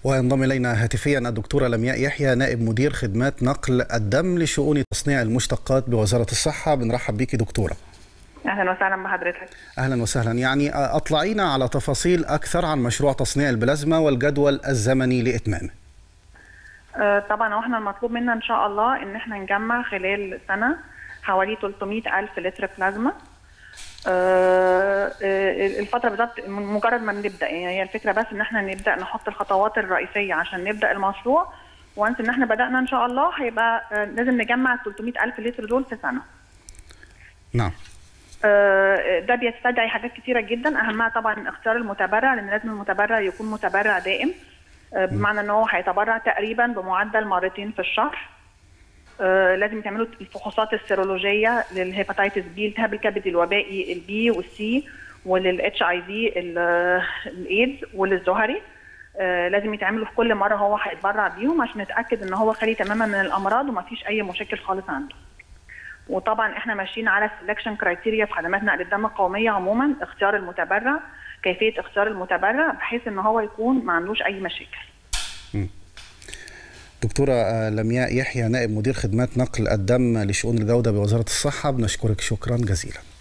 وينضم الينا هاتفيا الدكتوره لمياء يحيى نائب مدير خدمات نقل الدم لشؤون تصنيع المشتقات بوزاره الصحه بنرحب بيكي دكتوره اهلا وسهلا بحضرتك اهلا وسهلا يعني اطلعينا على تفاصيل اكثر عن مشروع تصنيع البلازما والجدول الزمني لاتمامه آه، طبعا واحنا المطلوب منا ان شاء الله ان احنا نجمع خلال سنه حوالي 300 الف لتر بلازما آه، آه، الفتره بالظبط مجرد ما نبدا يعني هي الفكره بس ان احنا نبدا نحط الخطوات الرئيسيه عشان نبدا المشروع وانس ان احنا بدانا ان شاء الله هيبقى لازم نجمع 300 الف لتر دول في سنه نعم ده بيستدعي حاجات كثيره جدا اهمها طبعا اختيار المتبرع لان لازم المتبرع يكون متبرع دائم بمعنى ان هو هيتبرع تقريبا بمعدل مرتين في الشهر لازم يتعملوا الفحوصات السيرولوجيه للهيباتيتس بي التهاب الكبد الوبائي البي والسي وللاتش اي في الايدز وللزهري لازم يتعملوا في كل مره هو هيتبرع بيهم عشان نتاكد ان هو خالي تماما من الامراض وما فيش اي مشاكل خالص عنده وطبعا احنا ماشيين على سelection كرايتيريا في خدمات نقل الدم القوميه عموما اختيار المتبرع كيفيه اختيار المتبرع بحيث ان هو يكون ما عندوش اي مشاكل دكتورة لمياء يحيى نائب مدير خدمات نقل الدم لشؤون الجودة بوزارة الصحة بنشكرك شكرا جزيلا